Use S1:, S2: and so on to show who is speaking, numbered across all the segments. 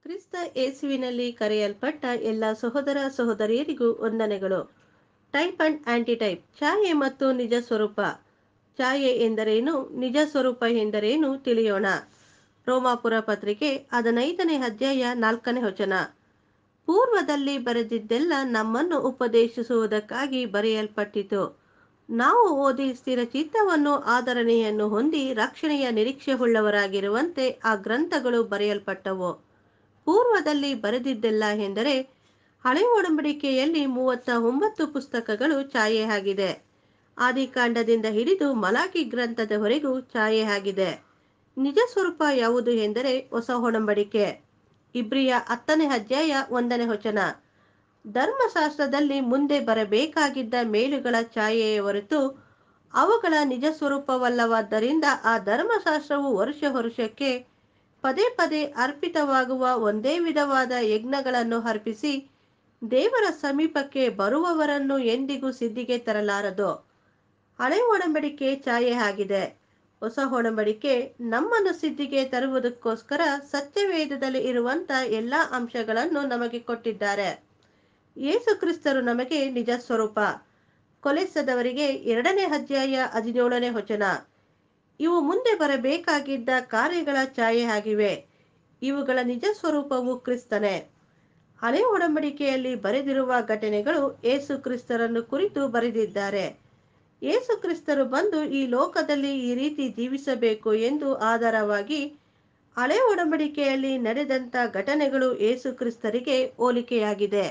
S1: ಕ್ರಿಸ್ತ ಯೇಸುವಿನಲ್ಲಿ ಕರೆಯಲ್ಪಟ್ಟ ಎಲ್ಲ ಸಹೋದರ ಸಹೋದರಿಯರಿಗೂ ವಂದನೆಗಳು ಟೈಪ್ ಅಂಡ್ ಆಂಟಿಟೈಪ್ ಛಾಯೆ ಮತ್ತು ನಿಜ ಸ್ವರೂಪ ಛಾಯೆ ಎಂದರೇನು ನಿಜ ಸ್ವರೂಪ ಎಂದರೇನು ತಿಳಿಯೋಣ ರೋಮಾಪುರ ಪತ್ರಿಕೆ ಹದಿನೈದನೇ ಅಧ್ಯಾಯ ನಾಲ್ಕನೇ ವಚನ ಪೂರ್ವದಲ್ಲಿ ಬರೆದಿದ್ದೆಲ್ಲ ನಮ್ಮನ್ನು ಉಪದೇಶಿಸುವುದಕ್ಕಾಗಿ ಬರೆಯಲ್ಪಟ್ಟಿತು ನಾವು ಓದಿ ಸ್ಥಿರ ಚಿತ್ತವನ್ನು ಆದರಣೆಯನ್ನು ಹೊಂದಿ ರಕ್ಷಣೆಯ ನಿರೀಕ್ಷೆಯುಳ್ಳವರಾಗಿರುವಂತೆ ಆ ಗ್ರಂಥಗಳು ಬರೆಯಲ್ಪಟ್ಟವು ಪೂರ್ವದಲ್ಲಿ ಬರೆದಿದ್ದೆಲ್ಲ ಎಂದರೆ ಹಳೆ ಒಡಂಬಡಿಕೆಯಲ್ಲಿ ಮೂವತ್ತ ಒಂಬತ್ತು ಪುಸ್ತಕಗಳು ಛಾಯೆ ಆಗಿದೆ ಆದಿಕಾಂಡದಿಂದ ಹಿಡಿದು ಮಲಾಕಿ ಗ್ರಂಥದವರೆಗೂ ಛಾಯೆ ಆಗಿದೆ ನಿಜ ಸ್ವರೂಪ ಯಾವುದು ಎಂದರೆ ಹೊಸ ಒಡಂಬಡಿಕೆ ಇಬ್ರಿಯ ಹತ್ತನೇ ಅಧ್ಯಾಯ ಒಂದನೇ ವಚನ ಧರ್ಮಶಾಸ್ತ್ರದಲ್ಲಿ ಮುಂದೆ ಬರಬೇಕಾಗಿದ್ದ ಮೇಲುಗಳ ಛಾಯೆಯ ಹೊರತು ಅವುಗಳ ನಿಜ ಸ್ವರೂಪವಲ್ಲವಾದ್ದರಿಂದ ಆ ಧರ್ಮಶಾಸ್ತ್ರವು ವರುಷ ವರುಷಕ್ಕೆ ಪದೇ ಪದೇ ಅರ್ಪಿತವಾಗುವ ಒಂದೇ ವಿಧವಾದ ಯಜ್ಞಗಳನ್ನು ಅರ್ಪಿಸಿ ದೇವರ ಸಮೀಪಕ್ಕೆ ಬರುವವರನ್ನು ಎಂದಿಗೂ ಸಿದ್ಧಿಗೆ ತರಲಾರದು ಹಳೆ ಒಡಂಬಡಿಕೆ ಛಾಯೆ ಆಗಿದೆ ಹೊಸ ಒಡಂಬಡಿಕೆ ನಮ್ಮನ್ನು ಸಿದ್ಧಿಗೆ ತರುವುದಕ್ಕೋಸ್ಕರ ಸತ್ಯವೇದದಲ್ಲಿ ಇರುವಂತ ಎಲ್ಲ ಅಂಶಗಳನ್ನು ನಮಗೆ ಕೊಟ್ಟಿದ್ದಾರೆ ಯೇಸು ಕ್ರಿಸ್ತರು ನಮಗೆ ನಿಜ ಸ್ವರೂಪ ಕೊಲೆಸದವರಿಗೆ ಎರಡನೇ ಅಧ್ಯಾಯ ಹದಿನೇಳನೇ ವಚನ ಇವು ಮುಂದೆ ಬರಬೇಕಾಗಿದ್ದ ಕಾರ್ಯಗಳ ಛಾಯೆ ಆಗಿವೆ ಇವುಗಳ ನಿಜ ಸ್ವರೂಪವು ಕ್ರಿಸ್ತನೇ ಹಳೆ ಒಡಂಬಡಿಕೆಯಲ್ಲಿ ಬರೆದಿರುವ ಘಟನೆಗಳು ಏಸು ಕ್ರಿಸ್ತರನ್ನು ಕುರಿತು ಬರೆದಿದ್ದಾರೆ ಏಸು ಕ್ರಿಸ್ತರು ಬಂದು ಈ ಲೋಕದಲ್ಲಿ ಈ ರೀತಿ ಜೀವಿಸಬೇಕು ಎಂದು ಆಧಾರವಾಗಿ ಹಳೆ ಒಡಂಬಡಿಕೆಯಲ್ಲಿ ನಡೆದಂತ ಘಟನೆಗಳು ಏಸು ಕ್ರಿಸ್ತರಿಗೆ ಹೋಲಿಕೆಯಾಗಿದೆ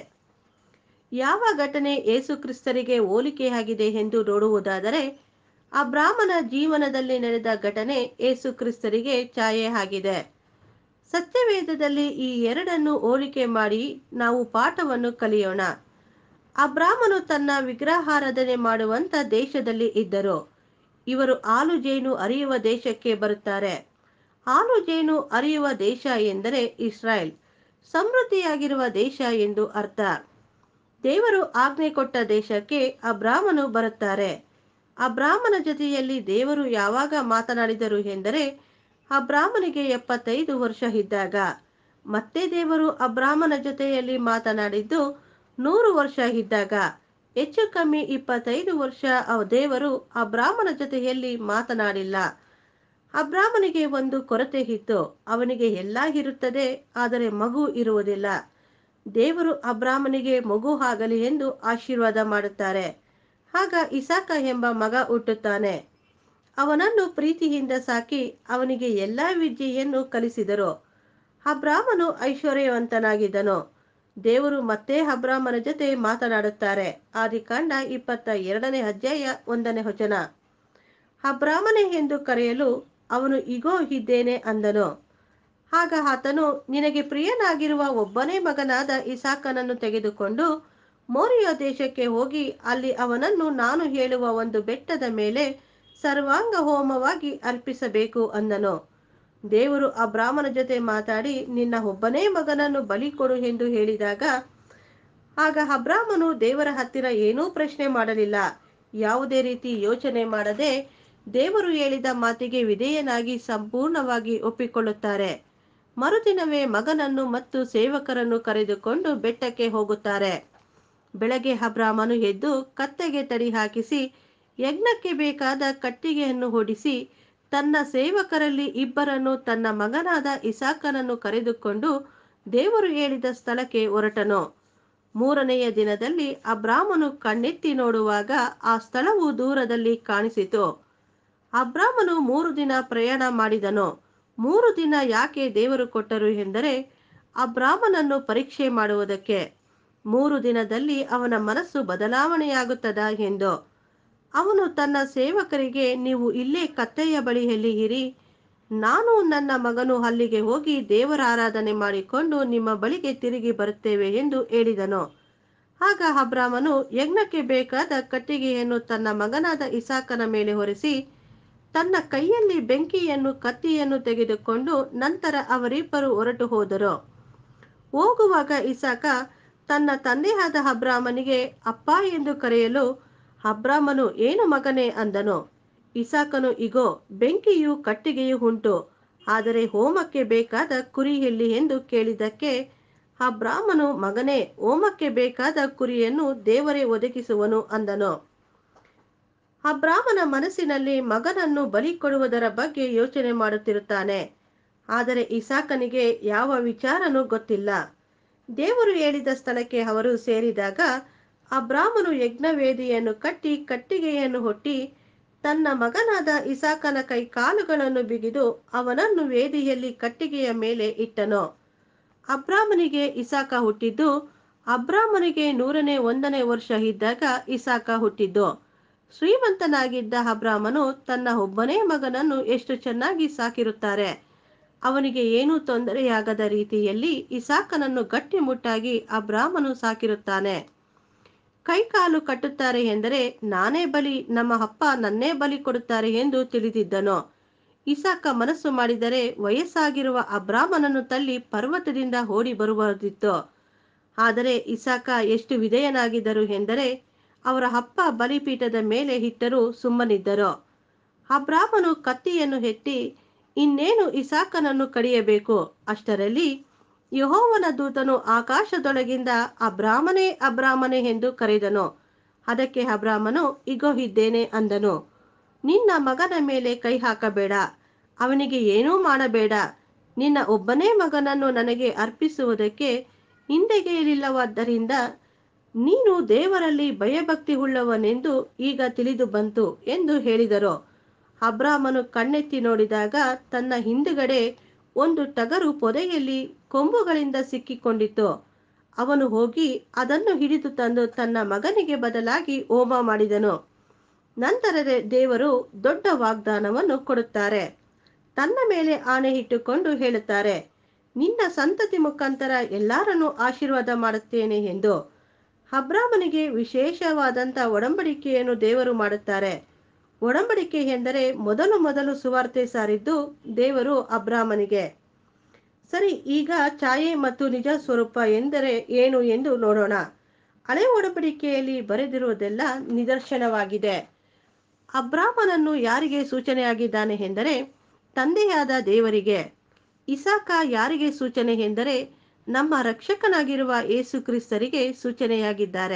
S1: ಯಾವ ಘಟನೆ ಏಸು ಕ್ರಿಸ್ತರಿಗೆ ಹೋಲಿಕೆಯಾಗಿದೆ ಎಂದು ನೋಡುವುದಾದರೆ ಅಬ್ರಾಹ್ಮನ ಜೀವನದಲ್ಲಿ ನಡೆದ ಘಟನೆ ಏಸು ಕ್ರಿಸ್ತರಿಗೆ ಛಾಯೆ ಆಗಿದೆ ಸತ್ಯವೇದದಲ್ಲಿ ಈ ಎರಡನ್ನು ಹೋಲಿಕೆ ಮಾಡಿ ನಾವು ಪಾಠವನ್ನು ಕಲಿಯೋಣ ಅಬ್ರಾಹ್ಮನು ತನ್ನ ವಿಗ್ರಹಾರಾಧನೆ ಮಾಡುವಂತ ದೇಶದಲ್ಲಿ ಇದ್ದರು ಇವರು ಹಾಲು ಜೇನು ಅರಿಯುವ ದೇಶಕ್ಕೆ ಬರುತ್ತಾರೆ ಹಾಲು ಜೇನು ಅರಿಯುವ ದೇಶ ಎಂದರೆ ಇಸ್ರಾಯೇಲ್ ಸಮೃದ್ಧಿಯಾಗಿರುವ ದೇಶ ಎಂದು ಅರ್ಥ ದೇವರು ಆಜ್ಞೆ ಕೊಟ್ಟ ದೇಶಕ್ಕೆ ಅಬ್ರಾಹ್ಮನು ಬರುತ್ತಾರೆ ಅಬ್ರಾಹ್ಮನ ಜೊತೆಯಲ್ಲಿ ದೇವರು ಯಾವಾಗ ಮಾತನಾಡಿದರು ಎಂದರೆ ಅಬ್ರಾಹ್ಮನಿಗೆ ಎಪ್ಪತ್ತೈದು ವರ್ಷ ಇದ್ದಾಗ ಮತ್ತೆ ದೇವರು ಅಬ್ರಾಹ್ಮನ ಜೊತೆಯಲ್ಲಿ ಮಾತನಾಡಿದ್ದು ನೂರು ವರ್ಷ ಇದ್ದಾಗ ಹೆಚ್ಚು ಕಮ್ಮಿ ಇಪ್ಪತ್ತೈದು ವರ್ಷ ದೇವರು ಅಬ್ರಾಹ್ಮನ ಜೊತೆಯಲ್ಲಿ ಮಾತನಾಡಿಲ್ಲ ಅಬ್ರಾಹ್ಮನಿಗೆ ಒಂದು ಕೊರತೆ ಇತ್ತು ಅವನಿಗೆ ಎಲ್ಲ ಇರುತ್ತದೆ ಆದರೆ ಮಗು ಇರುವುದಿಲ್ಲ ದೇವರು ಅಬ್ರಾಹ್ಮನಿಗೆ ಮಗು ಆಗಲಿ ಎಂದು ಆಶೀರ್ವಾದ ಮಾಡುತ್ತಾರೆ ಆಗ ಇಸಾಕ ಎಂಬ ಮಗ ಹುಟ್ಟುತ್ತಾನೆ ಅವನನ್ನು ಪ್ರೀತಿಯಿಂದ ಸಾಕಿ ಅವನಿಗೆ ಎಲ್ಲಾ ವಿದ್ಯೆಯನ್ನು ಕಲಿಸಿದರು ಅಬ್ರಾಹ್ಮನು ಐಶ್ವರ್ಯವಂತನಾಗಿದ್ದನು ದೇವರು ಮತ್ತೆ ಅಬ್ರಾಹ್ಮನ ಜೊತೆ ಮಾತನಾಡುತ್ತಾರೆ ಆದಿಕಾಂಡ ಇಪ್ಪತ್ತ ಎರಡನೇ ಅಧ್ಯಾಯ ಒಂದನೇ ವಚನ ಅಬ್ರಾಹ್ಮನೆ ಎಂದು ಕರೆಯಲು ಅವನು ಇಗೋ ಇದ್ದೇನೆ ಅಂದನು ಆಗ ಆತನು ನಿನಗೆ ಪ್ರಿಯನಾಗಿರುವ ಒಬ್ಬನೇ ಮಗನಾದ ಇಸಾಕನನ್ನು ತೆಗೆದುಕೊಂಡು ಮೋರಿಯ ದೇಶಕ್ಕೆ ಹೋಗಿ ಅಲ್ಲಿ ಅವನನ್ನು ನಾನು ಹೇಳುವ ಒಂದು ಬೆಟ್ಟದ ಮೇಲೆ ಸರ್ವಾಂಗ ಹೋಮವಾಗಿ ಅರ್ಪಿಸಬೇಕು ಅಂದನು ದೇವರು ಆ ಬ್ರಾಹ್ಮಣ ಜೊತೆ ಮಾತಾಡಿ ನಿನ್ನ ಒಬ್ಬನೇ ಮಗನನ್ನು ಬಲಿ ಕೊಡು ಎಂದು ಹೇಳಿದಾಗ ಆಗ ಅಬ್ರಾಹ್ಮನು ದೇವರ ಹತ್ತಿರ ಏನೂ ಪ್ರಶ್ನೆ ಮಾಡಲಿಲ್ಲ ಯಾವುದೇ ರೀತಿ ಯೋಚನೆ ಮಾಡದೆ ದೇವರು ಹೇಳಿದ ಮಾತಿಗೆ ವಿಧೇಯನಾಗಿ ಸಂಪೂರ್ಣವಾಗಿ ಒಪ್ಪಿಕೊಳ್ಳುತ್ತಾರೆ ಮರುದಿನವೇ ಮಗನನ್ನು ಮತ್ತು ಸೇವಕರನ್ನು ಕರೆದುಕೊಂಡು ಬೆಟ್ಟಕ್ಕೆ ಹೋಗುತ್ತಾರೆ ಬೆಳಗ್ಗೆ ಅಬ್ರಾಹ್ಮನು ಎದ್ದು ಕತ್ತೆಗೆ ತಡಿ ಹಾಕಿಸಿ ಯಜ್ಞಕ್ಕೆ ಬೇಕಾದ ಕಟ್ಟಿಗೆಯನ್ನು ಹೊಡಿಸಿ ತನ್ನ ಸೇವಕರಲ್ಲಿ ಇಬ್ಬರನ್ನು ತನ್ನ ಮಗನಾದ ಇಸಾಕನನ್ನು ಕರೆದುಕೊಂಡು ದೇವರು ಹೇಳಿದ ಸ್ಥಳಕ್ಕೆ ಹೊರಟನು ಮೂರನೆಯ ದಿನದಲ್ಲಿ ಅಬ್ರಾಹ್ಮನು ಕಣ್ಣೆತ್ತಿ ನೋಡುವಾಗ ಆ ಸ್ಥಳವು ದೂರದಲ್ಲಿ ಕಾಣಿಸಿತು ಅಬ್ರಾಹ್ಮನು ಮೂರು ದಿನ ಪ್ರಯಾಣ ಮಾಡಿದನು ಮೂರು ದಿನ ಯಾಕೆ ದೇವರು ಕೊಟ್ಟರು ಎಂದರೆ ಅಬ್ರಾಹ್ಮನನ್ನು ಪರೀಕ್ಷೆ ಮಾಡುವುದಕ್ಕೆ ಮೂರು ದಿನದಲ್ಲಿ ಅವನ ಮನಸ್ಸು ಬದಲಾವಣೆಯಾಗುತ್ತದಾ ಎಂದು ಅವನು ತನ್ನ ಸೇವಕರಿಗೆ ನೀವು ಇಲ್ಲೇ ಕತ್ತೆಯ ಬಳಿಯಲ್ಲಿ ಇರಿ ನಾನು ನನ್ನ ಮಗನು ಅಲ್ಲಿಗೆ ಹೋಗಿ ದೇವರ ಆರಾಧನೆ ಮಾಡಿಕೊಂಡು ನಿಮ್ಮ ಬಳಿಗೆ ತಿರುಗಿ ಬರುತ್ತೇವೆ ಎಂದು ಹೇಳಿದನು ಆಗ ಅಬ್ರಾಹ್ಮನು ಯಜ್ಞಕ್ಕೆ ಬೇಕಾದ ಕಟ್ಟಿಗೆಯನ್ನು ತನ್ನ ಮಗನಾದ ಇಸಾಕನ ಮೇಲೆ ಹೊರಿಸಿ ತನ್ನ ಕೈಯಲ್ಲಿ ಬೆಂಕಿಯನ್ನು ಕತ್ತಿಯನ್ನು ತೆಗೆದುಕೊಂಡು ನಂತರ ಅವರಿಬ್ಬರು ಹೊರಟು ಹೋದರು ಹೋಗುವಾಗ ಇಸಾಕ ತನ್ನ ತಂದೆಯಾದ ಅಬ್ರಾಹ್ಮನಿಗೆ ಅಪ್ಪ ಎಂದು ಕರೆಯಲು ಅಬ್ರಾಹ್ಮನು ಏನು ಮಗನೇ ಅಂದನು ಇಸಾಕನು ಇಗೋ ಬೆಂಕಿಯು ಕಟ್ಟಿಗೆಯು ಉಂಟು ಆದರೆ ಹೋಮಕ್ಕೆ ಬೇಕಾದ ಕುರಿ ಎಲ್ಲಿ ಎಂದು ಕೇಳಿದ್ದಕ್ಕೆ ಆ ಬ್ರಾಹ್ಮನು ಮಗನೇ ಹೋಮಕ್ಕೆ ಬೇಕಾದ ಕುರಿಯನ್ನು ದೇವರೇ ಒದಗಿಸುವನು ಅಂದನು ಆ ಬ್ರಾಹ್ಮಣ ಮನಸ್ಸಿನಲ್ಲಿ ಮಗನನ್ನು ಬಲಿ ಕೊಡುವುದರ ಬಗ್ಗೆ ಯೋಚನೆ ಮಾಡುತ್ತಿರುತ್ತಾನೆ ಆದರೆ ಇಸಾಕನಿಗೆ ಯಾವ ವಿಚಾರನೂ ಗೊತ್ತಿಲ್ಲ ದೇವರು ಹೇಳಿದ ಸ್ಥಳಕ್ಕೆ ಅವರು ಸೇರಿದಾಗ ಆ ಬ್ರಾಹ್ಮನು ಯಜ್ಞವೇದಿಯನ್ನು ಕಟ್ಟಿ ಕಟ್ಟಿಗೆಯನ್ನು ಹೊಟ್ಟಿ ತನ್ನ ಮಗನಾದ ಇಸಾಕನ ಕೈ ಕಾಲುಗಳನ್ನು ಬಿಗಿದು ಅವನನ್ನು ವೇದಿಯಲ್ಲಿ ಕಟ್ಟಿಗೆಯ ಮೇಲೆ ಇಟ್ಟನು ಅಬ್ರಾಮನಿಗೆ ಇಸಾಕ ಹುಟ್ಟಿದ್ದು ಅಬ್ರಾಮನಿಗೆ ನೂರನೇ ಒಂದನೇ ವರ್ಷ ಇದ್ದಾಗ ಇಸಾಕ ಹುಟ್ಟಿದ್ದು ಶ್ರೀಮಂತನಾಗಿದ್ದ ಅಬ್ರಾಮನು ತನ್ನ ಒಬ್ಬನೇ ಮಗನನ್ನು ಎಷ್ಟು ಚೆನ್ನಾಗಿ ಸಾಕಿರುತ್ತಾರೆ ಅವನಿಗೆ ಏನೂ ತೊಂದರೆಯಾಗದ ರೀತಿಯಲ್ಲಿ ಇಸಾಕನನ್ನು ಗಟ್ಟಿಮುಟ್ಟಾಗಿ ಅಬ್ರಾಮನು ಸಾಕಿರುತ್ತಾನೆ ಕೈಕಾಲು ಕಟ್ಟುತ್ತಾರೆ ಎಂದರೆ ನಾನೇ ಬಲಿ ನಮ್ಮ ಅಪ್ಪ ನನ್ನೇ ಬಲಿ ಕೊಡುತ್ತಾರೆ ಎಂದು ತಿಳಿದಿದ್ದನು ಇಸಾಕ ಮನಸ್ಸು ಮಾಡಿದರೆ ವಯಸ್ಸಾಗಿರುವ ಅಬ್ರಾಮನನ್ನು ತಳ್ಳಿ ಪರ್ವತದಿಂದ ಓಡಿ ಬರುವುದಿತ್ತು ಆದರೆ ಇಸಾಕ ಎಷ್ಟು ವಿಧೇಯನಾಗಿದ್ದರು ಎಂದರೆ ಅವರ ಅಪ್ಪ ಬಲಿಪೀಠದ ಮೇಲೆ ಇಟ್ಟರೂ ಸುಮ್ಮನಿದ್ದರು ಅಬ್ರಾಮನು ಕತ್ತಿಯನ್ನು ಎತ್ತಿ ಇನ್ನೇನು ಇಸಾಕನನ್ನು ಕಡಿಯಬೇಕು ಅಷ್ಟರಲ್ಲಿ ಯಹೋವನ ದೂತನು ಆಕಾಶದೊಳಗಿಂದ ಅಬ್ರಾಮನೇ ಅಬ್ರಾಮನೇ ಎಂದು ಕರೆದನು ಅದಕ್ಕೆ ಅಬ್ರಾಮನು ಇಗೋ ಇದ್ದೇನೆ ಅಂದನು ನಿನ್ನ ಮಗನ ಮೇಲೆ ಕೈ ಹಾಕಬೇಡ ಅವನಿಗೆ ಏನೂ ಮಾಡಬೇಡ ನಿನ್ನ ಒಬ್ಬನೇ ಮಗನನ್ನು ನನಗೆ ಅರ್ಪಿಸುವುದಕ್ಕೆ ಹಿಂದೆಗೆಯಲಿಲ್ಲವಾದ್ದರಿಂದ ನೀನು ದೇವರಲ್ಲಿ ಭಯಭಕ್ತಿ ಉಳ್ಳವನೆಂದು ಈಗ ತಿಳಿದು ಬಂತು ಎಂದು ಹೇಳಿದರು ಅಬ್ರಾಮನು ಕಣ್ಣೆತ್ತಿ ನೋಡಿದಾಗ ತನ್ನ ಹಿಂದುಗಡೆ ಒಂದು ಟಗರು ಪೊದೆಯಲ್ಲಿ ಕೊಂಬುಗಳಿಂದ ಸಿಕ್ಕಿಕೊಂಡಿತ್ತು ಅವನು ಹೋಗಿ ಅದನ್ನು ಹಿಡಿದು ತಂದು ತನ್ನ ಮಗನಿಗೆ ಬದಲಾಗಿ ಹೋಮ ಮಾಡಿದನು ನಂತರ ದೇವರು ದೊಡ್ಡ ವಾಗ್ದಾನವನ್ನು ಕೊಡುತ್ತಾರೆ ತನ್ನ ಮೇಲೆ ಆಣೆ ಇಟ್ಟುಕೊಂಡು ಹೇಳುತ್ತಾರೆ ನಿನ್ನ ಸಂತತಿ ಮುಖಾಂತರ ಎಲ್ಲರನ್ನೂ ಆಶೀರ್ವಾದ ಮಾಡುತ್ತೇನೆ ಎಂದು ಅಬ್ರಾಮನಿಗೆ ವಿಶೇಷವಾದಂಥ ಒಡಂಬಡಿಕೆಯನ್ನು ದೇವರು ಮಾಡುತ್ತಾರೆ ಒಡಂಬಡಿಕೆ ಎಂದರೆ ಮೊದಲು ಮೊದಲು ಸುವಾರ್ತೆ ಸಾರಿದ್ದು ದೇವರು ಅಬ್ರಾಮನಿಗೆ ಸರಿ ಈಗ ಛಾಯೆ ಮತ್ತು ನಿಜ ಸ್ವರೂಪ ಎಂದರೆ ಏನು ಎಂದು ನೋಡೋಣ ಹಳೆ ಒಡಂಬಡಿಕೆಯಲ್ಲಿ ಬರೆದಿರುವುದೆಲ್ಲ ನಿದರ್ಶನವಾಗಿದೆ ಅಬ್ರಾಮನನ್ನು ಯಾರಿಗೆ ಸೂಚನೆಯಾಗಿದ್ದಾನೆ ಎಂದರೆ ತಂದೆಯಾದ ದೇವರಿಗೆ ಇಸಾಕ ಯಾರಿಗೆ ಸೂಚನೆ ಎಂದರೆ ನಮ್ಮ ರಕ್ಷಕನಾಗಿರುವ ಯೇಸು ಕ್ರಿಸ್ತರಿಗೆ ಸೂಚನೆಯಾಗಿದ್ದಾರೆ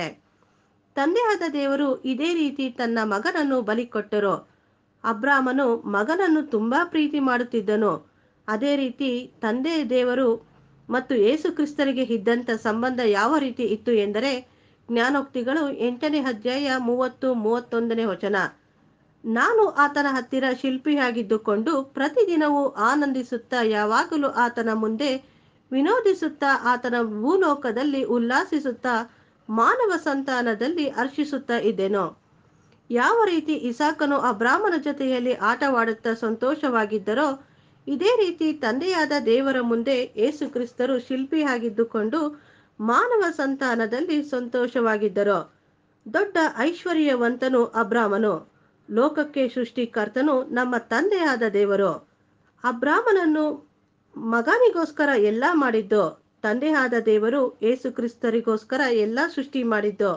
S1: ತಂದೆಯಾದ ದೇವರು ಇದೇ ರೀತಿ ತನ್ನ ಮಗನನ್ನು ಬಲಿ ಕೊಟ್ಟರು ಅಬ್ರಾಮನು ಮಗನನ್ನು ತುಂಬಾ ಪ್ರೀತಿ ಮಾಡುತ್ತಿದ್ದನು ಅದೇ ರೀತಿ ತಂದೆ ದೇವರು ಮತ್ತು ಯೇಸು ಕ್ರಿಸ್ತರಿಗೆ ಇದ್ದಂಥ ಸಂಬಂಧ ಯಾವ ರೀತಿ ಇತ್ತು ಎಂದರೆ ಜ್ಞಾನೋಕ್ತಿಗಳು ಎಂಟನೇ ಅಧ್ಯಾಯ ಮೂವತ್ತು ಮೂವತ್ತೊಂದನೇ ವಚನ ನಾನು ಆತನ ಹತ್ತಿರ ಶಿಲ್ಪಿಯಾಗಿದ್ದುಕೊಂಡು ಪ್ರತಿದಿನವೂ ಆನಂದಿಸುತ್ತಾ ಯಾವಾಗಲೂ ಆತನ ಮುಂದೆ ವಿನೋದಿಸುತ್ತಾ ಆತನ ಭೂಲೋಕದಲ್ಲಿ ಉಲ್ಲಾಸಿಸುತ್ತಾ ಮಾನವ ಸಂತಾನದಲ್ಲಿ ಹರ್ಷಿಸುತ್ತಾ ಇದ್ದೆನು ಯಾವ ರೀತಿ ಇಸಾಕನು ಅಬ್ರಾಮನ ಜೊತೆಯಲ್ಲಿ ಆಟವಾಡುತ್ತಾ ಸಂತೋಷವಾಗಿದ್ದರೋ ಇದೇ ರೀತಿ ತಂದೆಯಾದ ದೇವರ ಮುಂದೆ ಯೇಸು ಕ್ರಿಸ್ತರು ಶಿಲ್ಪಿಯಾಗಿದ್ದುಕೊಂಡು ಮಾನವ ಸಂತಾನದಲ್ಲಿ ಸಂತೋಷವಾಗಿದ್ದರು ದೊಡ್ಡ ಐಶ್ವರ್ಯವಂತನು ಅಬ್ರಾಮನು ಲೋಕಕ್ಕೆ ಸೃಷ್ಟಿಕರ್ತನು ನಮ್ಮ ತಂದೆಯಾದ ದೇವರು ಅಬ್ರಾಮನನ್ನು ಮಗನಿಗೋಸ್ಕರ ಎಲ್ಲ ಮಾಡಿದ್ದು ತಂದೆಯಾದ ದೇವರು ಯೇಸು ಕ್ರಿಸ್ತರಿಗೋಸ್ಕರ ಎಲ್ಲ ಸೃಷ್ಟಿ ಮಾಡಿದ್ದು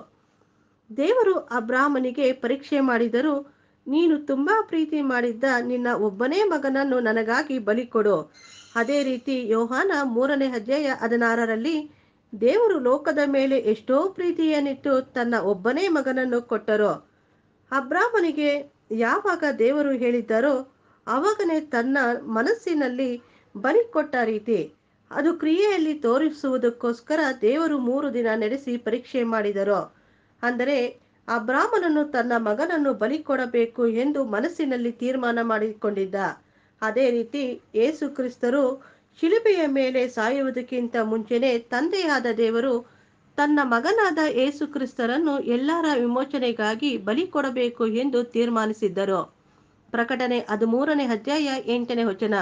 S1: ದೇವರು ಅಬ್ರಾಹ್ಮನಿಗೆ ಪರೀಕ್ಷೆ ಮಾಡಿದರು ನೀನು ತುಂಬಾ ಪ್ರೀತಿ ಮಾಡಿದ್ದ ನಿನ್ನ ಒಬ್ಬನೇ ಮಗನನ್ನು ನನಗಾಗಿ ಬಲಿ ಕೊಡು ಅದೇ ರೀತಿ ಯೋಹಾನ ಮೂರನೇ ಅಧ್ಯಾಯ ಹದಿನಾರರಲ್ಲಿ ದೇವರು ಲೋಕದ ಮೇಲೆ ಎಷ್ಟೋ ಪ್ರೀತಿಯನ್ನಿಟ್ಟು ತನ್ನ ಒಬ್ಬನೇ ಮಗನನ್ನು ಕೊಟ್ಟರು ಅಬ್ರಾಹ್ಮನಿಗೆ ಯಾವಾಗ ದೇವರು ಹೇಳಿದ್ದಾರೋ ಅವಾಗನೇ ತನ್ನ ಮನಸ್ಸಿನಲ್ಲಿ ಬಲಿ ಕೊಟ್ಟ ರೀತಿ ಅದು ಕ್ರಿಯೆಯಲ್ಲಿ ತೋರಿಸುವುದಕ್ಕೋಸ್ಕರ ದೇವರು ಮೂರು ದಿನ ನಡೆಸಿ ಪರೀಕ್ಷೆ ಮಾಡಿದರು ಅಂದರೆ ಅಬ್ರಾಹ್ಮನನ್ನು ತನ್ನ ಮಗನನ್ನು ಬಲಿ ಕೊಡಬೇಕು ಎಂದು ಮನಸ್ಸಿನಲ್ಲಿ ತೀರ್ಮಾನ ಮಾಡಿಕೊಂಡಿದ್ದ ಅದೇ ರೀತಿ ಯೇಸು ಕ್ರಿಸ್ತರು ಶಿಲುಬೆಯ ಮೇಲೆ ಸಾಯುವುದಕ್ಕಿಂತ ಮುಂಚೆನೆ ತಂದೆಯಾದ ದೇವರು ತನ್ನ ಮಗನಾದ ಯೇಸು ಕ್ರಿಸ್ತರನ್ನು ಎಲ್ಲರ ವಿಮೋಚನೆಗಾಗಿ ಬಲಿ ಕೊಡಬೇಕು ಎಂದು ತೀರ್ಮಾನಿಸಿದ್ದರು ಪ್ರಕಟಣೆ ಹದಿಮೂರನೇ ಅಧ್ಯಾಯ ಎಂಟನೇ ವಚನ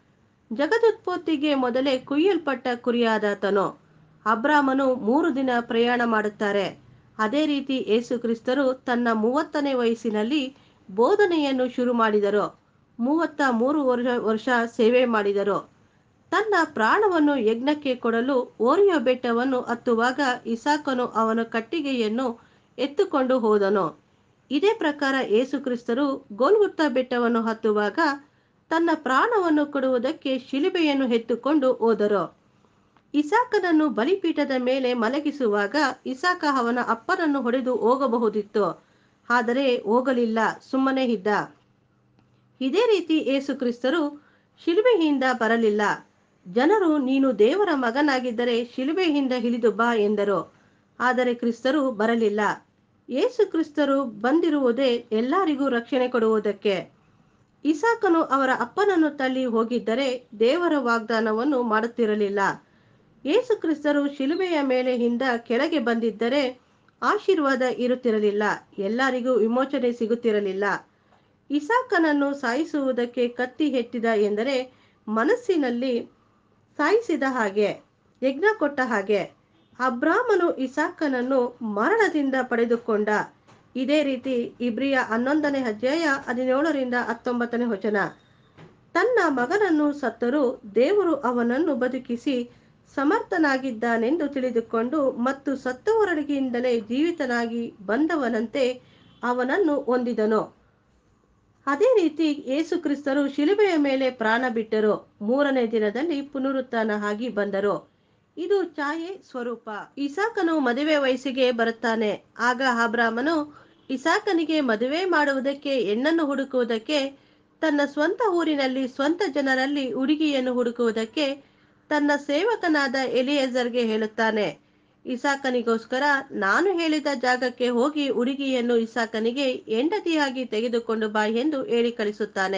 S1: ಜಗದುತ್ಪತ್ತಿಗೆ ಮೊದಲೇ ಕುಯ್ಯಲ್ಪಟ್ಟ ಕುರಿಯಾದಾತನು ಅಬ್ರಾಮನು ಮೂರು ದಿನ ಪ್ರಯಾಣ ಮಾಡುತ್ತಾರೆ ಅದೇ ರೀತಿ ಯೇಸು ಕ್ರಿಸ್ತರು ತನ್ನ ಮೂವತ್ತನೇ ವಯಸ್ಸಿನಲ್ಲಿ ಬೋಧನೆಯನ್ನು ಶುರು ಮಾಡಿದರು ಮೂವತ್ತ ಮೂರು ವರ್ಷ ವರ್ಷ ಸೇವೆ ಮಾಡಿದರು ತನ್ನ ಪ್ರಾಣವನ್ನು ಯಜ್ಞಕ್ಕೆ ಕೊಡಲು ಓರಿಯೋ ಬೆಟ್ಟವನ್ನು ಹತ್ತುವಾಗ ಇಸಾಕನು ಅವನ ಕಟ್ಟಿಗೆಯನ್ನು ಎತ್ತುಕೊಂಡು ಹೋದನು ಇದೇ ಪ್ರಕಾರ ಯೇಸು ಕ್ರಿಸ್ತರು ಗೋಲ್ಗುತ್ತ ಬೆಟ್ಟವನ್ನು ಹತ್ತುವಾಗ ತನ್ನ ಪ್ರಾಣವನ್ನು ಕೊಡುವುದಕ್ಕೆ ಶಿಲುಬೆಯನ್ನು ಎತ್ತುಕೊಂಡು ಹೋದರು ಇಸಾಕನನ್ನು ಬಲಿಪೀಠದ ಮೇಲೆ ಮಲಗಿಸುವಾಗ ಇಸಾಕ ಅವನ ಅಪ್ಪನನ್ನು ಹೊಡೆದು ಹೋಗಬಹುದಿತ್ತು ಆದರೆ ಹೋಗಲಿಲ್ಲ ಸುಮ್ಮನೆ ಇದ್ದ ಇದೇ ರೀತಿ ಯೇಸು ಕ್ರಿಸ್ತರು ಶಿಲುಬೆಯಿಂದ ಬರಲಿಲ್ಲ ಜನರು ನೀನು ದೇವರ ಮಗನಾಗಿದ್ದರೆ ಶಿಲುಬೆಯಿಂದ ಇಳಿದು ಬಾ ಎಂದರು ಆದರೆ ಕ್ರಿಸ್ತರು ಬರಲಿಲ್ಲ ಯೇಸು ಕ್ರಿಸ್ತರು ಬಂದಿರುವುದೇ ಎಲ್ಲರಿಗೂ ರಕ್ಷಣೆ ಕೊಡುವುದಕ್ಕೆ ಇಸಾಕನು ಅವರ ಅಪ್ಪನನ್ನು ತಳ್ಳಿ ಹೋಗಿದ್ದರೆ ದೇವರ ವಾಗ್ದಾನವನ್ನು ಮಾಡುತ್ತಿರಲಿಲ್ಲ ಯೇಸು ಕ್ರಿಸ್ತರು ಶಿಲುಬೆಯ ಮೇಲೆಯಿಂದ ಕೆಳಗೆ ಬಂದಿದ್ದರೆ ಆಶೀರ್ವಾದ ಇರುತ್ತಿರಲಿಲ್ಲ ಎಲ್ಲರಿಗೂ ವಿಮೋಚನೆ ಸಿಗುತ್ತಿರಲಿಲ್ಲ ಇಸಾಕನನ್ನು ಸಾಯಿಸುವುದಕ್ಕೆ ಕತ್ತಿ ಎತ್ತಿದ ಎಂದರೆ ಮನಸ್ಸಿನಲ್ಲಿ ಸಾಯಿಸಿದ ಹಾಗೆ ಯಜ್ಞ ಕೊಟ್ಟ ಹಾಗೆ ಅಬ್ರಾಮನು ಇಸಾಕನನ್ನು ಮರಣದಿಂದ ಪಡೆದುಕೊಂಡ ಇದೇ ರೀತಿ ಇಬ್ರಿಯ ಹನ್ನೊಂದನೇ ಅಧ್ಯಾಯ ಹದಿನೇಳರಿಂದ ಹತ್ತೊಂಬತ್ತನೇ ವಚನ ತನ್ನ ಮಗನನ್ನು ಸತ್ತರೂ ದೇವರು ಅವನನ್ನು ಬದುಕಿಸಿ ಸಮರ್ಥನಾಗಿದ್ದಾನೆಂದು ತಿಳಿದುಕೊಂಡು ಮತ್ತು ಸತ್ತವರೊಳಗಿಂದಲೇ ಜೀವಿತನಾಗಿ ಬಂದವನಂತೆ ಅವನನ್ನು ಹೊಂದಿದನು ಅದೇ ರೀತಿ ಯೇಸು ಕ್ರಿಸ್ತರು ಶಿಲುಬೆಯ ಮೇಲೆ ಪ್ರಾಣ ಬಿಟ್ಟರು ಮೂರನೇ ದಿನದಲ್ಲಿ ಪುನರುತ್ಥಾನ ಆಗಿ ಬಂದರು ಇದು ಛಾಯೆ ಸ್ವರೂಪ ಇಸಾಕನು ಮದುವೆ ವಯಸ್ಸಿಗೆ ಬರುತ್ತಾನೆ ಆಗ ಅಬ್ರಾಮನು ಇಸಾಕನಿಗೆ ಮದುವೆ ಮಾಡುವುದಕ್ಕೆ ಹೆಣ್ಣನ್ನು ಹುಡುಕುವುದಕ್ಕೆ ತನ್ನ ಸ್ವಂತ ಊರಿನಲ್ಲಿ ಸ್ವಂತ ಜನರಲ್ಲಿ ಹುಡುಗಿಯನ್ನು ಹುಡುಕುವುದಕ್ಕೆ ತನ್ನ ಸೇವಕನಾದ ಎಲಿಯೆಜರ್ಗೆ ಹೇಳುತ್ತಾನೆ ಇಸಾಕನಿಗೋಸ್ಕರ ನಾನು ಹೇಳಿದ ಜಾಗಕ್ಕೆ ಹೋಗಿ ಹುಡುಗಿಯನ್ನು ಇಸಾಕನಿಗೆ ಹೆಂಡತಿಯಾಗಿ ತೆಗೆದುಕೊಂಡು ಬಾ ಎಂದು ಹೇಳಿ ಕಳಿಸುತ್ತಾನೆ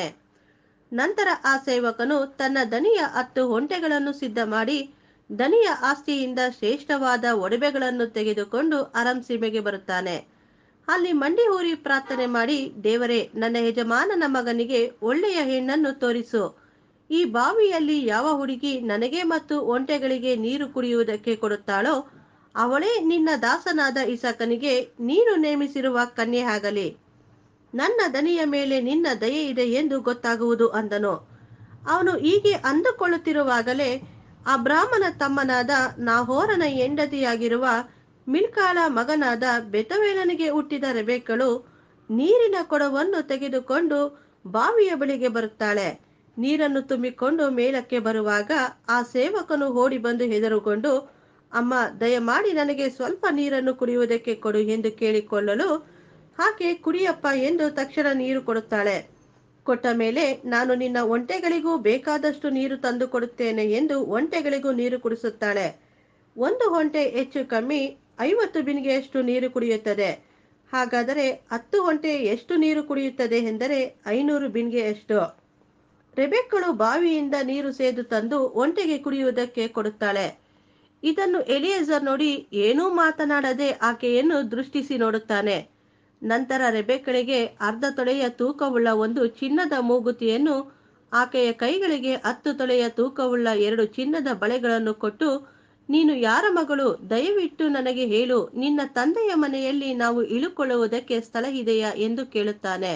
S1: ನಂತರ ಆ ಸೇವಕನು ತನ್ನ ದನಿಯ ಹತ್ತು ಒಂಟೆಗಳನ್ನು ಸಿದ್ಧ ಮಾಡಿ ದನಿಯ ಆಸ್ತಿಯಿಂದ ಶ್ರೇಷ್ಠವಾದ ಒಡವೆಗಳನ್ನು ತೆಗೆದುಕೊಂಡು ಅರಂ ಸೀಮೆಗೆ ಬರುತ್ತಾನೆ ಅಲ್ಲಿ ಮಂಡಿ ಊರಿ ಪ್ರಾರ್ಥನೆ ಮಾಡಿ ದೇವರೇ ನನ್ನ ಯಜಮಾನನ ಮಗನಿಗೆ ಒಳ್ಳೆಯ ಹೆಣ್ಣನ್ನು ತೋರಿಸು ಈ ಬಾವಿಯಲ್ಲಿ ಯಾವ ಹುಡುಗಿ ನನಗೆ ಮತ್ತು ಒಂಟೆಗಳಿಗೆ ನೀರು ಕುಡಿಯುವುದಕ್ಕೆ ಕೊಡುತ್ತಾಳೋ ಅವಳೇ ನಿನ್ನ ದಾಸನಾದ ಇಸಾಕನಿಗೆ ನೀನು ನೇಮಿಸಿರುವ ಕನ್ಯೆ ಆಗಲಿ ನನ್ನ ದನಿಯ ಮೇಲೆ ನಿನ್ನ ದಯೆ ಇದೆ ಎಂದು ಗೊತ್ತಾಗುವುದು ಅಂದನು ಅವನು ಹೀಗೆ ಅಂದುಕೊಳ್ಳುತ್ತಿರುವಾಗಲೇ ಅಬ್ರಾಮನ ತಮ್ಮನಾದ ನಾಹೋರನ ಹೆಂಡತಿಯಾಗಿರುವ ಮಿಲ್ಕಾಳ ಮಗನಾದ ಬೆತವೇಲನಿಗೆ ಹುಟ್ಟಿದ ರೆಬೆಕ್ಕಳು ನೀರಿನ ಕೊಡವನ್ನು ತೆಗೆದುಕೊಂಡು ಬಾವಿಯ ಬಳಿಗೆ ಬರುತ್ತಾಳೆ ನೀರನ್ನು ತುಂಬಿಕೊಂಡು ಮೇಲಕ್ಕೆ ಬರುವಾಗ ಆ ಸೇವಕನು ಓಡಿ ಬಂದು ಹೆದರುಕೊಂಡು ಅಮ್ಮ ದಯಮಾಡಿ ನನಗೆ ಸ್ವಲ್ಪ ನೀರನ್ನು ಕುಡಿಯುವುದಕ್ಕೆ ಕೊಡು ಎಂದು ಕೇಳಿಕೊಳ್ಳಲು ಆಕೆ ಕುಡಿಯಪ್ಪ ಎಂದು ತಕ್ಷಣ ನೀರು ಕೊಡುತ್ತಾಳೆ ಕೊಟ್ಟ ಮೇಲೆ ನಾನು ನಿನ್ನ ಒಂಟೆಗಳಿಗೂ ಬೇಕಾದಷ್ಟು ನೀರು ತಂದು ಕೊಡುತ್ತೇನೆ ಎಂದು ಒಂಟೆಗಳಿಗೂ ನೀರು ಕುಡಿಸುತ್ತಾಳೆ ಒಂದು ಒಂಟೆ ಹೆಚ್ಚು ಕಮ್ಮಿ ಐವತ್ತು ಬಿನಿಗೆಯಷ್ಟು ನೀರು ಕುಡಿಯುತ್ತದೆ ಹಾಗಾದರೆ ಹತ್ತು ಒಂಟೆ ಎಷ್ಟು ನೀರು ಕುಡಿಯುತ್ತದೆ ಎಂದರೆ ಐನೂರು ಬಿನ್ಗೆಯಷ್ಟು ರೆಬೆಕ್ಕಳು ಬಾವಿಯಿಂದ ನೀರು ಸೇದು ತಂದು ಒಂಟೆಗೆ ಕುಡಿಯುವುದಕ್ಕೆ ಕೊಡುತ್ತಾಳೆ ಇದನ್ನು ಎಲಿಯೇಜರ್ ನೋಡಿ ಏನೂ ಮಾತನಾಡದೆ ಆಕೆಯನ್ನು ದೃಷ್ಟಿಸಿ ನೋಡುತ್ತಾನೆ ನಂತರ ರೆಬೆಕ್ಕಳಿಗೆ ಅರ್ಧ ತೊಳೆಯ ತೂಕವುಳ್ಳ ಒಂದು ಚಿನ್ನದ ಮೂಗುತಿಯನ್ನು ಆಕೆಯ ಕೈಗಳಿಗೆ ಹತ್ತು ತೊಳೆಯ ತೂಕವುಳ್ಳ ಎರಡು ಚಿನ್ನದ ಬಳೆಗಳನ್ನು ಕೊಟ್ಟು ನೀನು ಯಾರ ಮಗಳು ದಯವಿಟ್ಟು ನನಗೆ ಹೇಳು ನಿನ್ನ ತಂದೆಯ ಮನೆಯಲ್ಲಿ ನಾವು ಇಳುಕೊಳ್ಳುವುದಕ್ಕೆ ಸ್ಥಳ ಇದೆಯಾ ಎಂದು ಕೇಳುತ್ತಾನೆ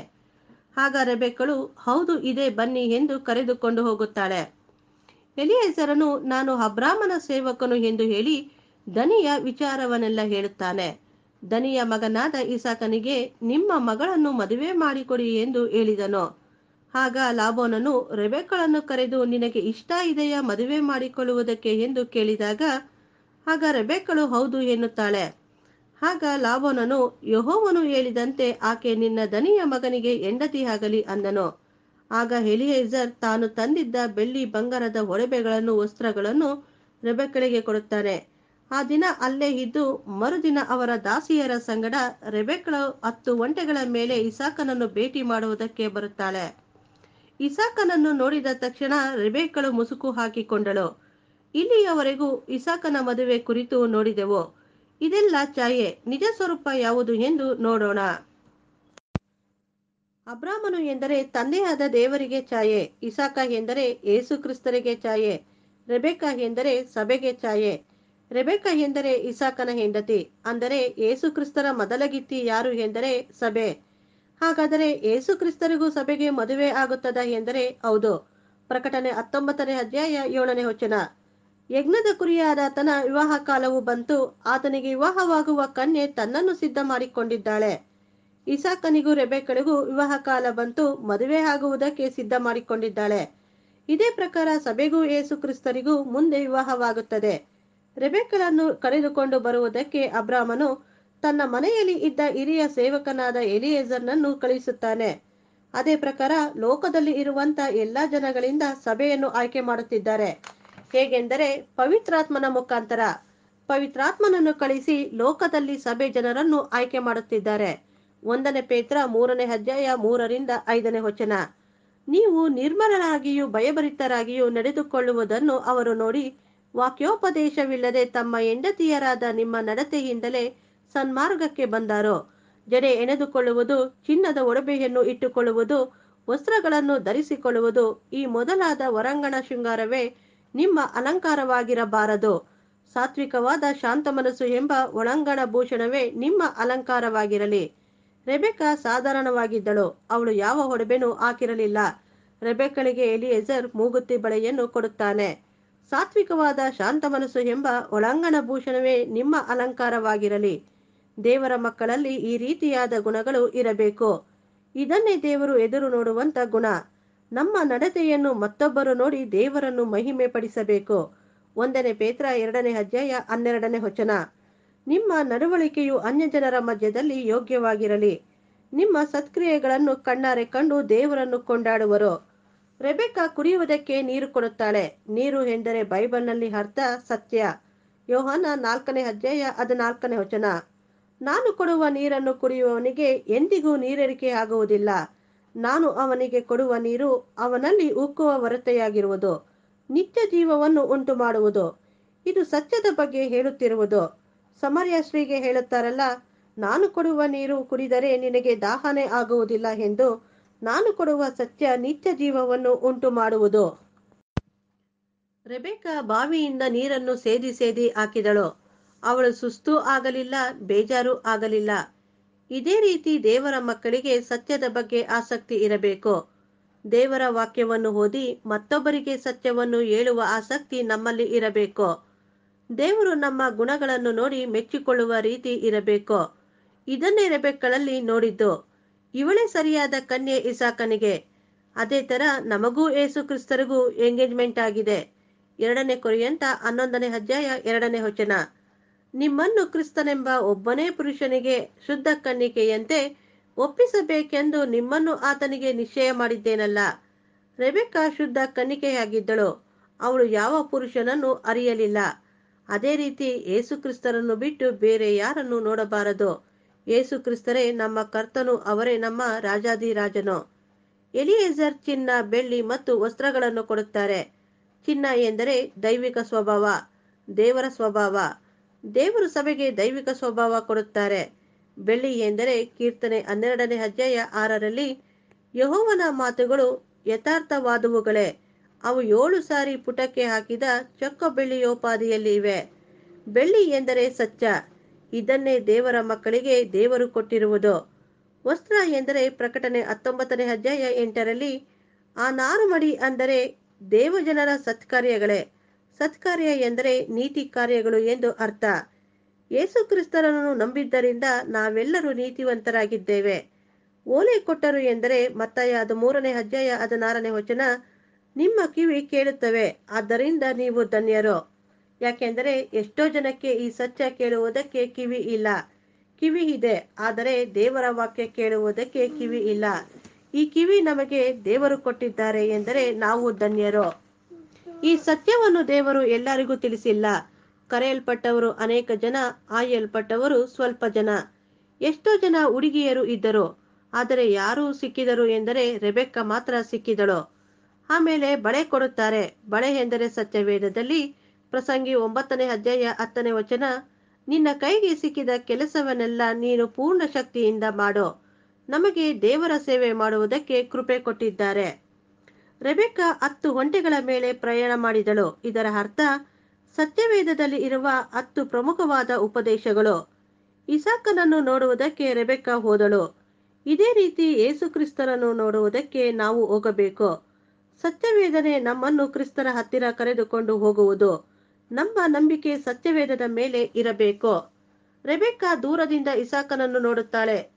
S1: ಆಗ ರೆಬೆಕ್ಕಳು ಹೌದು ಇದೆ ಬನ್ನಿ ಎಂದು ಕರೆದುಕೊಂಡು ಹೋಗುತ್ತಾಳೆ ಎಲಿಯೇಸರನು ನಾನು ಅಬ್ರಾಮನ ಸೇವಕನು ಎಂದು ಹೇಳಿ ದನಿಯ ವಿಚಾರವನ್ನೆಲ್ಲ ಹೇಳುತ್ತಾನೆ ದನಿಯ ಮಗನಾದ ಇಸಾಕನಿಗೆ ನಿಮ್ಮ ಮಗಳನ್ನು ಮದುವೆ ಮಾಡಿಕೊಡಿ ಎಂದು ಹೇಳಿದನು ಆಗ ಲಾಬೋನನು ರೆಬೆಕ್ಕಳನ್ನು ಕರೆದು ನಿನಗೆ ಇಷ್ಟ ಇದೆಯಾ ಮದುವೆ ಮಾಡಿಕೊಳ್ಳುವುದಕ್ಕೆ ಎಂದು ಕೇಳಿದಾಗ ಆಗ ರೆಬೆಕ್ಕಳು ಹೌದು ಎನ್ನುತ್ತಾಳೆ ಆಗ ಲಾಬೋನನು ಯಹೋವನು ಹೇಳಿದಂತೆ ಆಕೆ ನಿನ್ನ ದನಿಯ ಮಗನಿಗೆ ಹೆಂಡತಿಯಾಗಲಿ ಅಂದನು ಆಗ ಎಲಿಯೇಜರ್ ತಾನು ತಂದಿದ್ದ ಬೆಳ್ಳಿ ಬಂಗಾರದ ಒಡವೆಗಳನ್ನು ವಸ್ತ್ರಗಳನ್ನು ರೆಬೆಕ್ಕಳಿಗೆ ಕೊಡುತ್ತಾನೆ ಆ ದಿನ ಅಲ್ಲೇ ಇದ್ದು ಮರುದಿನ ಅವರ ದಾಸಿಯರ ಸಂಗಡ ರೆಬೆಕ್ಕಳು ಹತ್ತು ಒಂಟೆಗಳ ಮೇಲೆ ಇಸಾಕನನ್ನು ಭೇಟಿ ಮಾಡುವುದಕ್ಕೆ ಬರುತ್ತಾಳೆ ಇಸಾಕನನ್ನು ನೋಡಿದ ತಕ್ಷಣ ರೆಬೆಕ್ಕಳು ಮುಸುಕು ಹಾಕಿಕೊಂಡಳು ಇಲ್ಲಿಯವರೆಗೂ ಇಸಾಕನ ಮದುವೆ ಕುರಿತು ನೋಡಿದೆವು ಇದೆಲ್ಲ ಛಾಯೆ ನಿಜ ಸ್ವರೂಪ ಯಾವುದು ಎಂದು ನೋಡೋಣ ಅಬ್ರಾಮನು ಎಂದರೆ ತಂದೆಯಾದ ದೇವರಿಗೆ ಛಾಯೆ ಇಸಾಕ ಎಂದರೆ ಏಸು ಕ್ರಿಸ್ತರಿಗೆ ಛಾಯೆ ರೆಬೆಕ ಎಂದರೆ ಸಭೆಗೆ ಛಾಯೆ ರೆಬೆಕ ಎಂದರೆ ಇಸಾಕನ ಹೆಂಡತಿ ಅಂದರೆ ಏಸು ಕ್ರಿಸ್ತರ ಮೊದಲಗಿತ್ತಿ ಯಾರು ಎಂದರೆ ಸಭೆ ಹಾಗಾದರೆ ಏಸು ಕ್ರಿಸ್ತರಿಗೂ ಸಭೆಗೆ ಮದುವೆ ಆಗುತ್ತದ ಎಂದರೆ ಹೌದು ಪ್ರಕಟಣೆ ಹತ್ತೊಂಬತ್ತನೇ ಅಧ್ಯಾಯ ಏಳನೇ ವಚನ ಯಜ್ಞದ ಕುರಿಯಾದ ಆತನ ವಿವಾಹ ಕಾಲವು ಬಂತು ಆತನಿಗೆ ವಿವಾಹವಾಗುವ ಕನ್ಯೆ ತನ್ನನ್ನು ಸಿದ್ಧ ಮಾಡಿಕೊಂಡಿದ್ದಾಳೆ ಇಸಾಕನಿಗೂ ರೆಬೆಕ್ಕಳಿಗೂ ವಿವಾಹ ಕಾಲ ಬಂತು ಮದುವೆ ಆಗುವುದಕ್ಕೆ ಸಿದ್ಧ ಮಾಡಿಕೊಂಡಿದ್ದಾಳೆ ಇದೇ ಪ್ರಕಾರ ಸಭೆಗೂ ಯೇಸು ಕ್ರಿಸ್ತರಿಗೂ ಮುಂದೆ ವಿವಾಹವಾಗುತ್ತದೆ ರೆಬೆಕ್ಕಳನ್ನು ಕರೆದುಕೊಂಡು ಬರುವುದಕ್ಕೆ ಅಬ್ರಾಮನು ತನ್ನ ಮನೆಯಲ್ಲಿ ಇದ್ದ ಹಿರಿಯ ಸೇವಕನಾದ ಎಲಿಯೇಜರ್ನನ್ನು ಕಳುಹಿಸುತ್ತಾನೆ ಅದೇ ಪ್ರಕಾರ ಲೋಕದಲ್ಲಿ ಇರುವಂತ ಎಲ್ಲಾ ಜನಗಳಿಂದ ಸಭೆಯನ್ನು ಆಯ್ಕೆ ಮಾಡುತ್ತಿದ್ದಾರೆ ಹೇಗೆಂದರೆ ಪವಿತ್ರಾತ್ಮನ ಮುಖಾಂತರ ಪವಿತ್ರಾತ್ಮನನ್ನು ಕಳಿಸಿ ಲೋಕದಲ್ಲಿ ಸಭೆ ಜನರನ್ನು ಆಯ್ಕೆ ಮಾಡುತ್ತಿದ್ದಾರೆ ಒಂದನೇ ಪೇತ್ರ ಮೂರನೇ ಅಧ್ಯಾಯ ಮೂರರಿಂದ ಐದನೇ ವಚನ ನೀವು ನಿರ್ಮಲರಾಗಿಯೂ ಭಯಭರಿತರಾಗಿಯೂ ನಡೆದುಕೊಳ್ಳುವುದನ್ನು ಅವರು ನೋಡಿ ವಾಕ್ಯೋಪದೇಶವಿಲ್ಲದೆ ತಮ್ಮ ಹೆಂಡತಿಯರಾದ ನಿಮ್ಮ ನಡತೆಯಿಂದಲೇ ಸನ್ಮಾರ್ಗಕ್ಕೆ ಬಂದಾರೋ ಜಡೆ ಎಣೆದುಕೊಳ್ಳುವುದು ಚಿನ್ನದ ಒಡವೆಯನ್ನು ಇಟ್ಟುಕೊಳ್ಳುವುದು ವಸ್ತ್ರಗಳನ್ನು ಧರಿಸಿಕೊಳ್ಳುವುದು ಈ ಮೊದಲಾದ ಹೊರಾಂಗಣ ಶೃಂಗಾರವೇ ನಿಮ್ಮ ಅಲಂಕಾರವಾಗಿರಬಾರದು ಸಾತ್ವಿಕವಾದ ಶಾಂತ ಮನಸ್ಸು ಎಂಬ ಒಳಂಗಣ ಭೂಷಣವೇ ನಿಮ್ಮ ಅಲಂಕಾರವಾಗಿರಲಿ ರೆಬೆಕ ಸಾಧಾರಣವಾಗಿದ್ದಳು ಅವಳು ಯಾವ ಒಡವೆನೂ ಹಾಕಿರಲಿಲ್ಲ ರೆಬೆಕ್ಕಳಿಗೆ ಎಲಿಯೆಜರ್ ಮೂಗುತಿ ಬಳೆಯನ್ನು ಕೊಡುತ್ತಾನೆ ಸಾತ್ವಿಕವಾದ ಶಾಂತ ಮನಸ್ಸು ಎಂಬ ಒಳಂಗಣ ಭೂಷಣವೇ ನಿಮ್ಮ ಅಲಂಕಾರವಾಗಿರಲಿ ದೇವರ ಮಕ್ಕಳಲ್ಲಿ ಈ ರೀತಿಯಾದ ಗುಣಗಳು ಇರಬೇಕು ಇದನ್ನೇ ದೇವರು ಎದುರು ನೋಡುವಂತ ಗುಣ ನಮ್ಮ ನಡತೆಯನ್ನು ಮತ್ತೊಬ್ಬರು ನೋಡಿ ದೇವರನ್ನು ಮಹಿಮೆ ಪಡಿಸಬೇಕು ಒಂದನೇ ಪೇತ್ರ ಎರಡನೇ ಅಧ್ಯಾಯ ಹನ್ನೆರಡನೇ ವಚನ ನಿಮ್ಮ ನಡವಳಿಕೆಯು ಅನ್ಯಜನರ ಮಧ್ಯದಲ್ಲಿ ಯೋಗ್ಯವಾಗಿರಲಿ ನಿಮ್ಮ ಸತ್ಕ್ರಿಯೆಗಳನ್ನು ಕಣ್ಣಾರೆ ಕಂಡು ದೇವರನ್ನು ಕೊಂಡಾಡುವರು ರೆಬೆಕ್ಕ ಕುಡಿಯುವುದಕ್ಕೆ ನೀರು ಕೊಡುತ್ತಾಳೆ ನೀರು ಎಂದರೆ ಬೈಬಲ್ನಲ್ಲಿ ಅರ್ಥ ಸತ್ಯ ಯೋಹಾನ ನಾಲ್ಕನೇ ಅಧ್ಯಾಯ ಹದಿನಾಲ್ಕನೇ ವಚನ ನಾನು ಕೊಡುವ ನೀರನ್ನು ಕುಡಿಯುವವನಿಗೆ ಎಂದಿಗೂ ನೀರೇರಿಕೆ ಆಗುವುದಿಲ್ಲ ನಾನು ಅವನಿಗೆ ಕೊಡುವ ನೀರು ಅವನಲ್ಲಿ ಉಕ್ಕುವ ಹೊರತೆಯಾಗಿರುವುದು ನಿತ್ಯ ಜೀವವನ್ನು ಉಂಟು ಮಾಡುವುದು ಇದು ಸತ್ಯದ ಬಗ್ಗೆ ಹೇಳುತ್ತಿರುವುದು ಸಮರ್ಯ ಶ್ರೀಗೆ ಹೇಳುತ್ತಾರಲ್ಲ ನಾನು ಕೊಡುವ ನೀರು ಕುಡಿದರೆ ನಿನಗೆ ದಾಹನೆ ಆಗುವುದಿಲ್ಲ ಎಂದು ನಾನು ಕೊಡುವ ಸತ್ಯ ನಿತ್ಯ ಜೀವವನ್ನು ಉಂಟು ಮಾಡುವುದು ರೆಬೆಕ ಬಾವಿಯಿಂದ ನೀರನ್ನು ಸೇದಿ ಸೇದಿ ಹಾಕಿದಳು ಅವಳು ಸುಸ್ತು ಆಗಲಿಲ್ಲ ಬೇಜಾರು ಆಗಲಿಲ್ಲ ಇದೇ ರೀತಿ ದೇವರ ಮಕ್ಕಳಿಗೆ ಸತ್ಯದ ಬಗ್ಗೆ ಆಸಕ್ತಿ ಇರಬೇಕು ದೇವರ ವಾಕ್ಯವನ್ನು ಓದಿ ಮತ್ತೊಬ್ಬರಿಗೆ ಸತ್ಯವನ್ನು ಹೇಳುವ ಆಸಕ್ತಿ ನಮ್ಮಲ್ಲಿ ಇರಬೇಕು ದೇವರು ನಮ್ಮ ಗುಣಗಳನ್ನು ನೋಡಿ ಮೆಚ್ಚಿಕೊಳ್ಳುವ ರೀತಿ ಇರಬೇಕು ಇದನ್ನೇ ರೆಬೆಕ್ಕಳಲ್ಲಿ ನೋಡಿದ್ದು ಇವಳೇ ಸರಿಯಾದ ಕನ್ಯೆ ಇಸಾಕನಿಗೆ ಅದೇ ತರ ನಮಗೂ ಏಸು ಕ್ರಿಸ್ತರಿಗೂ ಎಂಗೇಜ್ಮೆಂಟ್ ಆಗಿದೆ ಎರಡನೇ ಕೊರಿಯಂತ ಹನ್ನೊಂದನೇ ಅಧ್ಯಾಯ ಎರಡನೇ ವಚನ ನಿಮ್ಮನ್ನು ಕ್ರಿಸ್ತನೆಂಬ ಒಬ್ಬನೇ ಪುರುಷನಿಗೆ ಶುದ್ಧ ಕನ್ನಿಕೆಯಂತೆ ಒಪ್ಪಿಸಬೇಕೆಂದು ನಿಮ್ಮನ್ನು ಆತನಿಗೆ ನಿಶ್ಚಯ ಮಾಡಿದ್ದೇನಲ್ಲ ರೆಬೆಕ್ಕ ಶುದ್ಧ ಕನ್ನಿಕೆಯಾಗಿದ್ದಳು ಅವಳು ಯಾವ ಪುರುಷನನ್ನು ಅರಿಯಲಿಲ್ಲ ಅದೇ ರೀತಿ ಏಸು ಕ್ರಿಸ್ತರನ್ನು ಬಿಟ್ಟು ಬೇರೆ ಯಾರನ್ನು ನೋಡಬಾರದು ಏಸು ಕ್ರಿಸ್ತರೇ ನಮ್ಮ ಕರ್ತನು ಅವರೇ ನಮ್ಮ ರಾಜಾದಿರಾಜನು ಎಲಿಯೇಜರ್ ಚಿನ್ನ ಬೆಳ್ಳಿ ಮತ್ತು ವಸ್ತ್ರಗಳನ್ನು ಕೊಡುತ್ತಾರೆ ಚಿನ್ನ ಎಂದರೆ ದೈವಿಕ ಸ್ವಭಾವ ದೇವರ ಸ್ವಭಾವ ದೇವರು ಸಭೆಗೆ ದೈವಿಕ ಸ್ವಭಾವ ಕೊಡುತ್ತಾರೆ ಬೆಳ್ಳಿ ಎಂದರೆ ಕೀರ್ತನೆ ಹನ್ನೆರಡನೇ ಅಧ್ಯಾಯ ಆರರಲ್ಲಿ ಯಹೋವನ ಮಾತುಗಳು ಯಥಾರ್ಥವಾದವುಗಳೇ ಅವು ಏಳು ಸಾರಿ ಪುಟಕ್ಕೆ ಹಾಕಿದ ಚೊಕ್ಕ ಬೆಳ್ಳಿಯೋಪಾದಿಯಲ್ಲಿ ಇವೆ ಬೆಳ್ಳಿ ಎಂದರೆ ಸತ್ಯ ಇದನ್ನೇ ದೇವರ ಮಕ್ಕಳಿಗೆ ದೇವರು ಕೊಟ್ಟಿರುವುದು ವಸ್ತ್ರ ಎಂದರೆ ಪ್ರಕಟಣೆ ಹತ್ತೊಂಬತ್ತನೇ ಅಧ್ಯಾಯ ಎಂಟರಲ್ಲಿ ಆ ನಾರುಮಡಿ ಅಂದರೆ ದೇವಜನರ ಸತ್ಕಾರ್ಯಗಳೇ ಸತ್ಕಾರ್ಯ ಎಂದರೆ ನೀತಿ ಕಾರ್ಯಗಳು ಎಂದು ಅರ್ಥ ಯೇಸು ಕ್ರಿಸ್ತರನ್ನು ನಂಬಿದ್ದರಿಂದ ನಾವೆಲ್ಲರೂ ನೀತಿವಂತರಾಗಿದ್ದೇವೆ ಓಲೆ ಕೊಟ್ಟರು ಎಂದರೆ ಮತ್ತಾಯ ಅದು ಮೂರನೇ ಅಧ್ಯಾಯ ಹದಿನಾರನೇ ವಚನ ನಿಮ್ಮ ಕಿವಿ ಕೇಳುತ್ತವೆ ಆದ್ದರಿಂದ ನೀವು ಧನ್ಯರು ಯಾಕೆಂದರೆ ಎಷ್ಟೋ ಜನಕ್ಕೆ ಈ ಸತ್ಯ ಕೇಳುವುದಕ್ಕೆ ಕಿವಿ ಇಲ್ಲ ಕಿವಿ ಇದೆ ಆದರೆ ದೇವರ ವಾಕ್ಯ ಕೇಳುವುದಕ್ಕೆ ಕಿವಿ ಇಲ್ಲ ಈ ಕಿವಿ ನಮಗೆ ದೇವರು ಕೊಟ್ಟಿದ್ದಾರೆ ಎಂದರೆ ನಾವು ಧನ್ಯರು ಈ ಸತ್ಯವನ್ನು ದೇವರು ಎಲ್ಲರಿಗೂ ತಿಳಿಸಿಲ್ಲ ಕರೆಯಲ್ಪಟ್ಟವರು ಅನೇಕ ಜನ ಆಯಲ್ಪಟ್ಟವರು ಸ್ವಲ್ಪ ಜನ ಎಷ್ಟೋ ಜನ ಹುಡುಗಿಯರು ಇದ್ದರು ಆದರೆ ಯಾರು ಸಿಕ್ಕಿದರು ಎಂದರೆ ರೆಬೆಕ್ಕ ಮಾತ್ರ ಸಿಕ್ಕಿದಳು ಆಮೇಲೆ ಬಳೆ ಕೊಡುತ್ತಾರೆ ಬಳೆ ಎಂದರೆ ಸತ್ಯವೇದದಲ್ಲಿ ಪ್ರಸಂಗಿ ಒಂಬತ್ತನೇ ಅಧ್ಯಾಯ ಹತ್ತನೇ ವಚನ ನಿನ್ನ ಕೈಗೆ ಸಿಕ್ಕಿದ ಕೆಲಸವನ್ನೆಲ್ಲ ನೀನು ಪೂರ್ಣ ಶಕ್ತಿಯಿಂದ ಮಾಡು ನಮಗೆ ದೇವರ ಸೇವೆ ಮಾಡುವುದಕ್ಕೆ ಕೃಪೆ ಕೊಟ್ಟಿದ್ದಾರೆ ರೆಬೆಕ್ಕ ಹತ್ತು ಒಂಟೆಗಳ ಮೇಲೆ ಪ್ರಯಾಣ ಮಾಡಿದಳು ಇದರ ಅರ್ಥ ಸತ್ಯವೇದದಲ್ಲಿ ಇರುವ ಹತ್ತು ಪ್ರಮುಖವಾದ ಉಪದೇಶಗಳು ಇಸಾಕನನ್ನು ನೋಡುವುದಕ್ಕೆ ರೆಬೆಕ್ಕ ಹೋದಳು ಇದೇ ರೀತಿ ಯೇಸು ಕ್ರಿಸ್ತರನ್ನು ನೋಡುವುದಕ್ಕೆ ನಾವು ಹೋಗಬೇಕು ಸತ್ಯವೇದನೆ ನಮ್ಮನ್ನು ಕ್ರಿಸ್ತರ ಹತ್ತಿರ ಕರೆದುಕೊಂಡು ಹೋಗುವುದು ನಮ್ಮ ನಂಬಿಕೆ ಸತ್ಯವೇದದ ಮೇಲೆ ಇರಬೇಕು ರೆಬೆಕ್ಕ ದೂರದಿಂದ ಇಸಾಕನನ್ನು ನೋಡುತ್ತಾಳೆ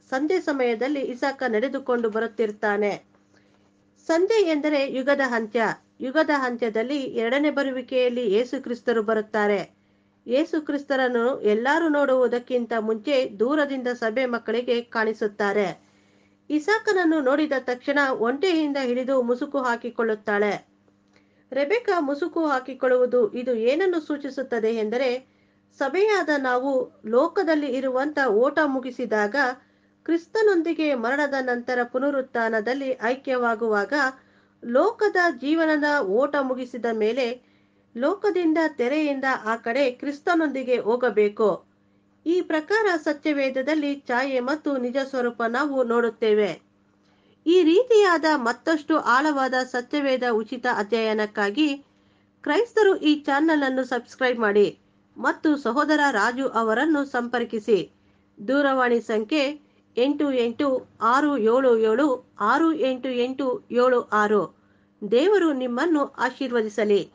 S1: ಸಂಧ್ಯೆ ಸಮಯದಲ್ಲಿ ಇಸಾಕ ನಡೆದುಕೊಂಡು ಬರುತ್ತಿರ್ತಾನೆ ಸಂಧ್ಯೆ ಎಂದರೆ ಯುಗದ ಅಂತ್ಯ ಯುಗದ ಅಂತ್ಯದಲ್ಲಿ ಎರಡನೇ ಬರುವಿಕೆಯಲ್ಲಿ ಯೇಸು ಕ್ರಿಸ್ತರು ಬರುತ್ತಾರೆ ಯೇಸು ಕ್ರಿಸ್ತರನ್ನು ಎಲ್ಲರೂ ನೋಡುವುದಕ್ಕಿಂತ ಮುಂಚೆ ದೂರದಿಂದ ಸಭೆ ಮಕ್ಕಳಿಗೆ ಕಾಣಿಸುತ್ತಾರೆ ಇಸಾಕನನ್ನು ನೋಡಿದ ತಕ್ಷಣ ಒಂಟೆಯಿಂದ ಹಿಡಿದು ಮುಸುಕು ಹಾಕಿಕೊಳ್ಳುತ್ತಾಳೆ ರೆಬೆಕಾ ಮುಸುಕು ಹಾಕಿಕೊಳ್ಳುವುದು ಇದು ಏನನ್ನು ಸೂಚಿಸುತ್ತದೆ ಎಂದರೆ ಸಭೆಯಾದ ನಾವು ಲೋಕದಲ್ಲಿ ಇರುವಂತ ಓಟ ಮುಗಿಸಿದಾಗ ಕ್ರಿಸ್ತನೊಂದಿಗೆ ಮರಣದ ನಂತರ ಪುನರುತ್ಥಾನದಲ್ಲಿ ಐಕ್ಯವಾಗುವಾಗ ಲೋಕದ ಜೀವನದ ಓಟ ಮುಗಿಸಿದ ಮೇಲೆ ಲೋಕದಿಂದ ತೆರೆಯಿಂದ ಆ ಕಡೆ ಕ್ರಿಸ್ತನೊಂದಿಗೆ ಹೋಗಬೇಕು ಈ ಪ್ರಕಾರ ಸತ್ಯವೇದದಲ್ಲಿ ಛಾಯೆ ಮತ್ತು ನಿಜ ಸ್ವರೂಪ ನಾವು ನೋಡುತ್ತೇವೆ ಈ ರೀತಿಯಾದ ಮತ್ತಷ್ಟು ಆಳವಾದ ಸತ್ಯವೇದ ಉಚಿತ ಅಧ್ಯಯನಕ್ಕಾಗಿ ಕ್ರೈಸ್ತರು ಈ ಚಾನಲ್ ಅನ್ನು ಸಬ್ಸ್ಕ್ರೈಬ್ ಮಾಡಿ ಮತ್ತು ಸಹೋದರ ರಾಜು ಅವರನ್ನು ಸಂಪರ್ಕಿಸಿ ದೂರವಾಣಿ ಸಂಖ್ಯೆ ಎಂಟು ಎಂಟು ಆರು ಏಳು ಏಳು ಆರು ಎಂಟು ಎಂಟು ಏಳು ಆರು ದೇವರು ನಿಮ್ಮನ್ನು ಆಶೀರ್ವದಿಸಲಿ